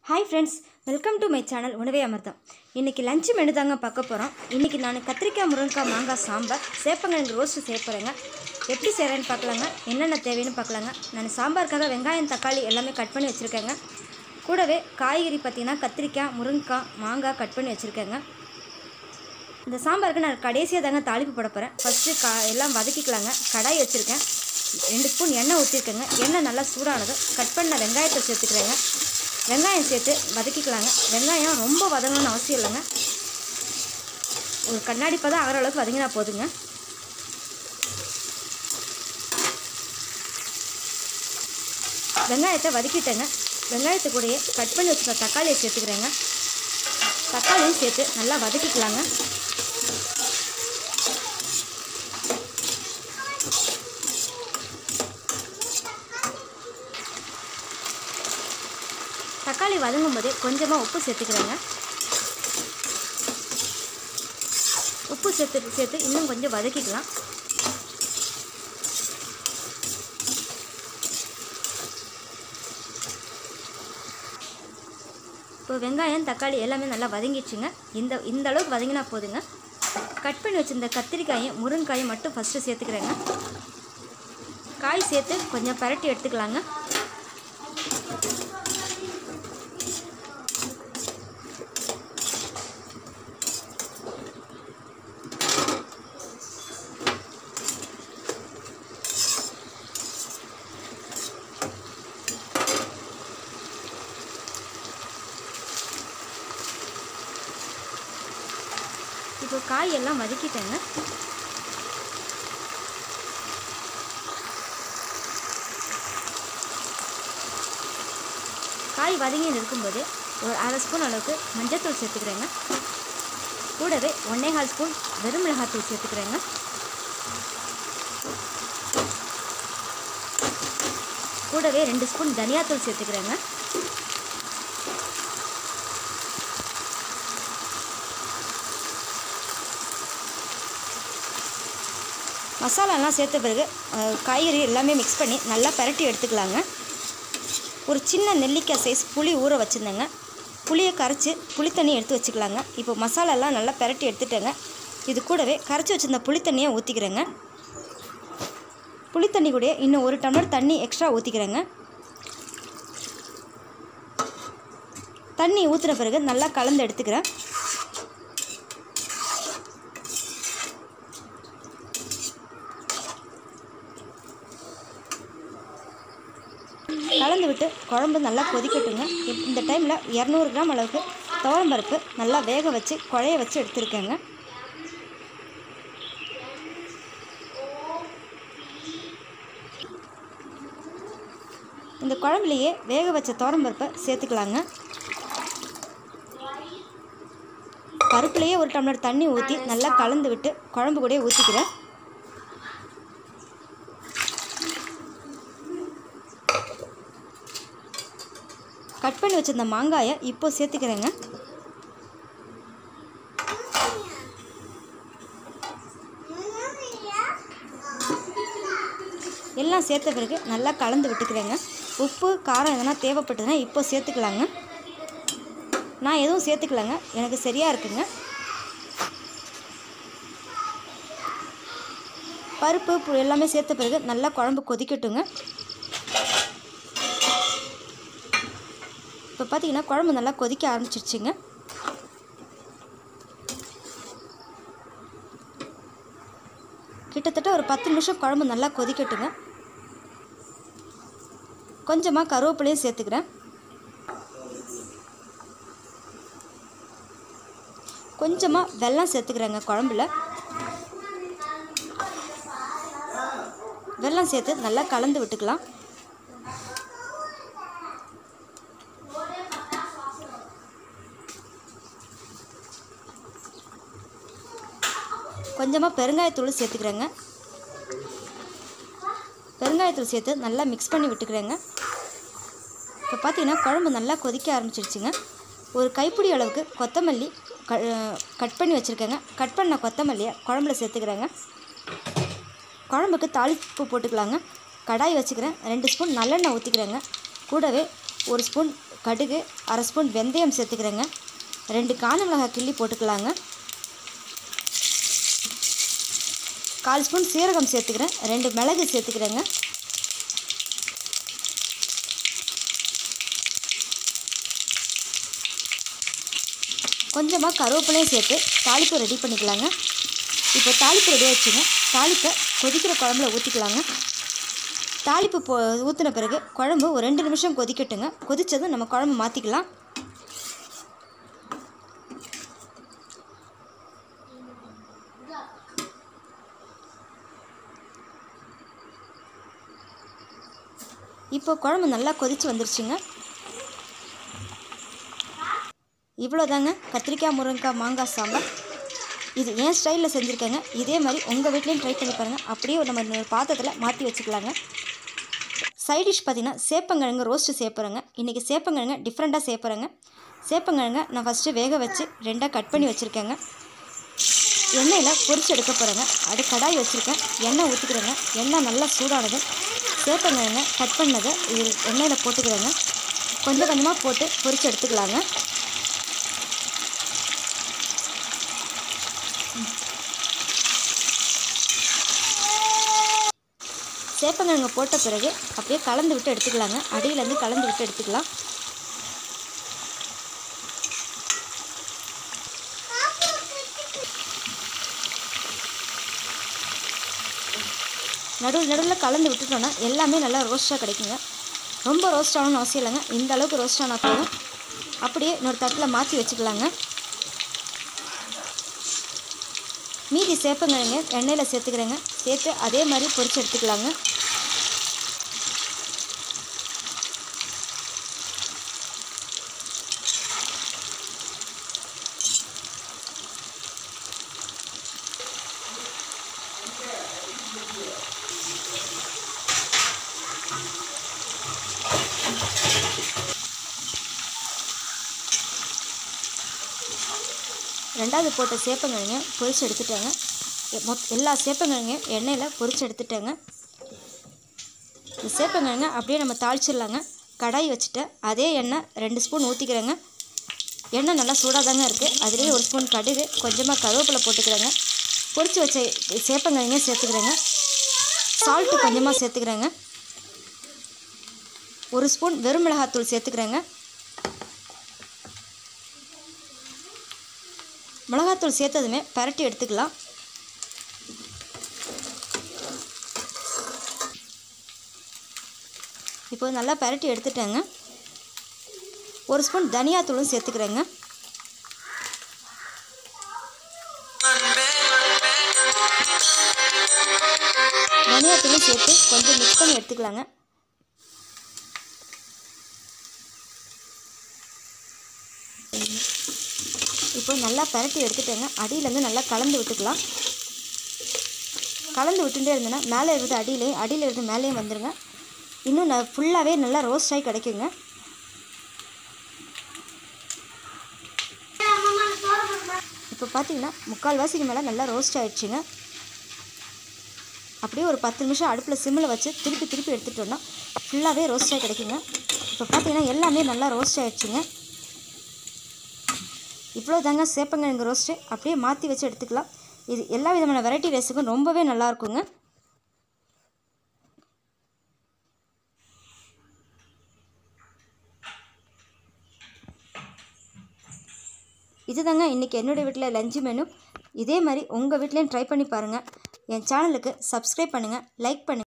hi friends welcome to my channel Unave Amirtham இன்றைக்கி lunch menu தாங்க பார்க்க போகிறோம் இன்றைக்கி நான் கத்திரிக்காய் முருங்கைக்காய் மாங்காய் சாம்பார் சேப்பங்கிழங்கு ரோஸ்ட்டு செய்ய போகிறேங்க எப்படி செய்கிறேன்னு பார்க்கலாங்க என்னென்ன தேவைன்னு பார்க்கலாங்க நான் சாம்பாருக்காக வெங்காயம் தக்காளி எல்லாமே கட் பண்ணி வச்சுருக்கேங்க கூடவே காய்கறி பார்த்திங்கன்னா கத்திரிக்காய் முருங்கைக்காய் மாங்காய் கட் பண்ணி வச்சுருக்கேங்க இந்த சாம்பாருக்கு நான் கடைசியாக தாங்க தாளிப்பு போட போகிறேன் ஃபஸ்ட்டு கா எல்லாம் வதக்கிக்கலாங்க கடாய் வச்சுருக்கேன் ரெண்டு ஸ்பூன் எண்ணெய் ஊற்றிருக்கேங்க எண்ணெய் நல்லா சூடானதும் கட் பண்ண வெங்காயத்தை சேர்த்துக்கிறேங்க வெங்காயம் சேர்த்து வதக்கிக்கலாங்க வெங்காயம் ரொம்ப வதங்கணும்னு அவசியம் இல்லைங்க ஒரு கண்ணாடி பதம் ஆகிற அளவுக்கு வதங்கினா போதுங்க வெங்காயத்தை வதக்கிட்டேங்க வெங்காயத்தை கூடயே கட் பண்ணி வச்சுருக்க தக்காளியை சேர்த்துக்கிறேங்க தக்காளியும் சேர்த்து நல்லா வதக்கிக்கலாங்க தக்காளி வதங்கும் போதே கொஞ்சமாக உப்பு சேர்த்துக்கிறேங்க உப்பு சேர்த்து சேர்த்து இன்னும் கொஞ்சம் வதக்கிக்கலாம் இப்போ வெங்காயம் தக்காளி எல்லாமே நல்லா வதங்கிடுச்சுங்க இந்த இந்த அளவுக்கு வதங்கினா போதுங்க கட் பண்ணி வச்சிருந்த கத்திரிக்காயும் முருங்காயும் மட்டும் ஃபஸ்ட்டு சேர்த்துக்கிறேங்க காய் சேர்த்து கொஞ்சம் பரட்டி எடுத்துக்கலாங்க இப்போ காய் எல்லாம் வதக்கிட்டேங்க காய் வதங்கி இருக்கும்போது ஒரு அரை ஸ்பூன் அளவுக்கு மஞ்சள்தூள் சேர்த்துக்கிறேங்க கூடவே ஒன்னேகால் ஸ்பூன் வெறும் மிளகாத்தூள் சேர்த்துக்கிறேங்க கூடவே ரெண்டு ஸ்பூன் தனியாத்தூள் சேர்த்துக்கிறேங்க மசாலாலாம் சேர்த்த பிறகு அஹ், காய்கறி எல்லாமே மிக்ஸ் பண்ணி நல்லா பரட்டி எடுத்துக்கலாங்க ஒரு சின்ன நெல்லிக்காய் சைஸ் புளி ஊற வச்சுருந்தேங்க புளியை கரைச்சி புளித்தண்ணி எடுத்து வச்சுக்கலாங்க இப்போ மசாலாலாம் நல்லா பரட்டி எடுத்துட்டேங்க இது கூடவே கரைச்சி வச்சுருந்த புளித்தண்ணியை ஊற்றிக்கிறேங்க புளித்தண்ணி கூட இன்னும் ஒரு டம்ளர் தண்ணி எக்ஸ்ட்ரா ஊற்றிக்கிறேங்க தண்ணி ஊற்றின பிறகு நல்லா கலந்து எடுத்துக்கிறேன் கலந்து விட்டு குழம்பு நல்லா கொதிக்கட்டுங்க இப்- இந்த டைமில் இரநூறு கிராம் அளவுக்கு துவரம்பருப்பு நல்லா வேக வச்சு குழைய வச்சு எடுத்துருக்கேங்க இந்த குழம்புலையே வேக வச்ச துவரம்பருப்பை சேர்த்துக்கலாங்க பருப்புலையே ஒரு டம்ளர் தண்ணி ஊற்றி நல்லா கலந்து விட்டு குழம்பு கூடயே ஊற்றிக்கிறேன் கட் பண்ணி வச்சிருந்த மாங்காயை இப்போ சேர்த்துக்கிறேங்க எல்லாம் சேர்த்த பிறகு நல்லா கலந்து விட்டுக்கிறேங்க உப்பு காரம் எதனா தேவைப்பட்டதுன்னா இப்போ சேர்த்துக்கலாங்க நான் எதுவும் சேர்த்துக்கலங்க எனக்கு சரியாக இருக்குங்க பருப்பு பு- எல்லாமே சேர்த்த பிறகு நல்லா குழம்பு கொதிக்கட்டுங்க இப்போ பார்த்தீங்கன்னா குழம்பு நல்லா கொதிக்க ஆரம்பிச்சிருச்சுங்க கிட்டத்தட்ட ஒரு பத்து நிமிஷம் குழம்பு நல்லா கொதிக்கட்டுங்க கொஞ்சமாக கருவேப்பிலையும் சேர்த்துக்கிறேன் கொஞ்சமாக வெல்லம் சேர்த்துக்கிறேங்க குழம்புல வெல்லம் சேர்த்து நல்லா கலந்து விட்டுக்கலாம் கொஞ்சமாக பெருங்காயத்தூள் சேர்த்துக்கிறேங்க பெருங்காயத்தூள் சேர்த்து நல்லா மிக்ஸ் பண்ணி விட்டுக்கிறேங்க இப்போ பார்த்தீங்கன்னா குழம்பு நல்லா கொதிக்க ஆரம்பிச்சிருச்சுங்க ஒரு கைப்பிடி அளவுக்கு கொத்தமல்லி க கட் பண்ணி வச்சுருக்கேங்க கட் பண்ண கொத்தமல்லியை குழம்புல சேர்த்துக்கிறேங்க குழம்புக்கு தாளிப்பு போட்டுக்கலாங்க கடாய் வச்சுக்கிறேன் ரெண்டு ஸ்பூன் நல்லெண்ணெய் ஊற்றிக்கிறேங்க கூடவே ஒரு ஸ்பூன் கடுகு அரை ஸ்பூன் வெந்தயம் சேர்த்துக்கிறேங்க ரெண்டு காஞ்ச மிளகாய் கிள்ளி போட்டுக்கலாங்க கால் ஸ்பூன் சீரகம் சேர்த்துக்கிறேன் ரெண்டு மிளகு சேர்த்துக்கிறேங்க கொஞ்சமாக கருவேப்பிலையும் சேர்த்து தாளிப்பு ரெடி பண்ணிக்கலாங்க இப்போ தாளிப்பு ரெடி ஆச்சுங்க தாளிப்பை கொதிக்கிற குழம்புல ஊற்றிக்கலாங்க தாளிப்பு போ ஊற்றின பிறகு குழம்பு ஒரு ரெண்டு நிமிஷம் கொதிக்கட்டுங்க கொதித்ததும் நம்ம குழம்பு மாற்றிக்கலாம் இப்போ குழம்பு நல்லா கொதித்து வந்துருச்சுங்க இவ்வளோதாங்க கத்திரிக்காய் முருங்கைக்காய் மாங்காய் சாம்பார் இது என் ஸ்டைலில் செஞ்சுருக்கேங்க இதே மாதிரி உங்கள் வீட்லேயும் ட்ரை பண்ணி பாருங்கள் அப்படியே நம்ம இன்னொரு பாத்திரத்தில் மாற்றி வச்சுக்கலாங்க சைட் டிஷ் பார்த்தீங்கன்னா சேப்பங்கிழங்கு ரோஸ்ட்டு சேர்ப்புறேங்க இன்றைக்கி சேப்பங்கிழங்கு டிஃப்ரெண்ட்டாக சேர்ப்புறேங்க சேப்பங்கிழங்க நான் ஃபஸ்ட்டு வேக வச்சு ரெண்டாக கட் பண்ணி வச்சுருக்கேங்க எண்ணெயில் பொரிச்சு எடுக்க போகிறேங்க அது கடாய் வச்சுருக்கேன் எண்ணெய் ஊற்றிக்கிறேங்க எண்ணெய் நல்லா சூடானது சேப்பங்கிழங்க கட் பண்ணதை இது எண்ணெயில் போட்டுக்கிறேங்க கொஞ்சம் கொஞ்சமாக போட்டு பொரிச்சு எடுத்துக்கலாங்க சேப்பங்கிழங்கு போட்ட பிறகு அப்படியே கலந்து விட்டு எடுத்துக்கலாங்க அடியிலேருந்து கலந்து விட்டு எடுத்துக்கலாம் நடுவில் நடுவில் கலந்து விட்டுட்டோன்னா எல்லாமே நல்லா ரோஸ்ட்டாக கிடைக்குங்க ரொம்ப ரோஸ்ட் ஆகணும்னு அவசியம் இல்லைங்க இந்த அளவுக்கு ரோஸ்ட் ஆனால் போதும் அப்படியே இன்னொரு தட்டில் மாற்றி வச்சுக்கலாங்க மீதி சேப்பங்கிழங்க எண்ணெயில் சேர்த்துக்கிறேங்க சேர்த்து அதே மாதிரி பொரிச்சு எடுத்துக்கலாங்க ரெண்டாவது போட்ட சேப்பங்கிழங்க பொரிச்சு எடுத்துட்டேங்க எ- மொத் எல்லா சேப்பங்கிழங்கையும் எண்ணெயில் பொரிச்சு எடுத்துட்டேங்க இந்த சேப்பங்கிழங்க அப்படியே நம்ம தாளிச்சிடலாங்க கடாய் வச்சுட்டு அதே எண்ணெய் ரெண்டு ஸ்பூன் ஊற்றிக்கிறேங்க எண்ணெய் நல்லா சூடாக தாங்க இருக்குது அதுலேயே ஒரு ஸ்பூன் கடுகு கொஞ்சமாக கருவேப்பிலை போட்டுக்கிறேங்க பொரிச்சு வச்ச சேப்பங்கிழங்க சேர்த்துக்கிறேங்க சால்ட்டு கொஞ்சமாக சேர்த்துக்கிறேங்க ஒரு ஸ்பூன் வெறும் மிளகாத்தூள் சேர்த்துக்கிறேங்க மிளகாத்தூள் சேர்த்ததுமே பரட்டி எடுத்துக்கலாம் இப்போ நல்லா பரட்டி எடுத்துட்டேங்க ஒரு ஸ்பூன் தனியாத்தூளும் சேர்த்துக்கிறேங்க தனியாத்தூளும் சேர்த்து கொஞ்சம் மிக்ஸ் பண்ணி எடுத்துக்கலாங்க இப்போ நல்லா பரட்டி எடுத்துட்டேங்க அடியிலேருந்து நல்லா கலந்து விட்டுக்கலாம் கலந்து விட்டுட்டே இருந்தேன்னா மேலே இருந்து அடியிலையும் அடியில் இருந்து மேலேயும் வந்துருங்க இன்னும் ந ஃபுல்லாகவே நல்லா ரோஸ்ட் ஆகி கிடைக்குங்க இப்போ பார்த்தீங்கன்னா முக்கால் வாசிக்கு மேலே நல்லா ரோஸ்ட் ஆயிடுச்சுங்க அப்படியே ஒரு பத்து நிமிஷம் அடுப்பில் சிம்மில் வச்சு திருப்பி திருப்பி எடுத்துட்டோம்னா ஃபுல்லாகவே ரோஸ்ட் ஆகி கிடைக்குங்க இப்போ பார்த்தீங்கன்னா எல்லாமே நல்லா ரோஸ்ட் ஆயிடுச்சுங்க இவ்வளோ தாங்க சேப்பங்கிழங்கு ரோஸ்ட்டு அப்படியே மாற்றி வச்சு எடுத்துக்கலாம் இது எல்லா விதமான வெரைட்டி ரைஸுக்கும் ரொம்பவே நல்லா இருக்குங்க இதுதாங்க இன்றைக்கி என்னுடைய வீட்டில் லஞ்சு மெனு இதே மாதிரி உங்கள் வீட்லேயும் ட்ரை பண்ணி பாருங்கள் என் சேனலுக்கு சப்ஸ்கிரைப் பண்ணுங்கள் லைக் பண்ணுங்கள்